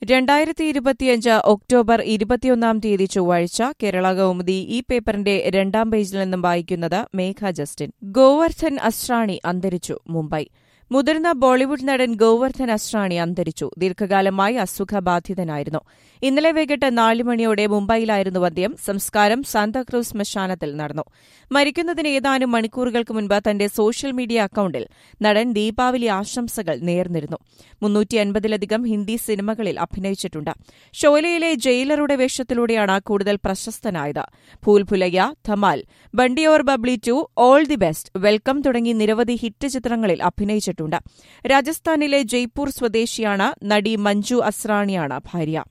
രണ്ടായിരത്തി ഇരുപത്തിയഞ്ച് ഒക്ടോബർ ഇരുപത്തിയൊന്നാം തീയതി ചൊവ്വാഴ്ച കേരള കൗമുദി ഈ പേപ്പറിന്റെ രണ്ടാം പേജിൽ നിന്നും വായിക്കുന്നത് മേഘ ജസ്റ്റിൻ ഗോവർദ്ധൻ അസ്രാണി അന്തരിച്ചു മുംബൈ മുതിർന്ന ബോളിവുഡ് നടൻ ഗോവർദ്ധൻ അസ്രാണി അന്തരിച്ചു ദീർഘകാലമായി അസുഖബാധിതനായിരുന്നു ഇന്നലെ വൈകിട്ട് നാല് മണിയോടെ മുംബൈയിലായിരുന്നു അന്ത്യം സംസ്കാരം സാന്താക്രൂസ് ശ്മശാനത്തിൽ നടന്നു മരിക്കുന്നതിന് ഏതാനും മണിക്കൂറുകൾക്ക് മുൻപ് തന്റെ സോഷ്യൽ മീഡിയ അക്കൌണ്ടിൽ നടൻ ദീപാവലി ആശംസകൾ നേർന്നിരുന്നു മുന്നൂറ്റി അൻപതിലധികം ഹിന്ദി സിനിമകളിൽ അഭിനയിച്ചിട്ടുണ്ട് ഷോലയിലെ ജയിലറുടെ വേഷത്തിലൂടെയാണ് കൂടുതൽ പ്രശസ്തനായത് Bhool Bhulaiyaa Dhamaal Bunty Aur Babli two All the Best Welcome തുടങ്ങി നിരവധി ഹിറ്റ് ചിത്രങ്ങളിൽ അഭിനയിച്ചിട്ടുണ്ട് രാജസ്ഥാനിലെ ജയ്പൂർ സ്വദേശിയാണ് നടി മഞ്ജു അസ്രാണിയാണ് ഭാര്യ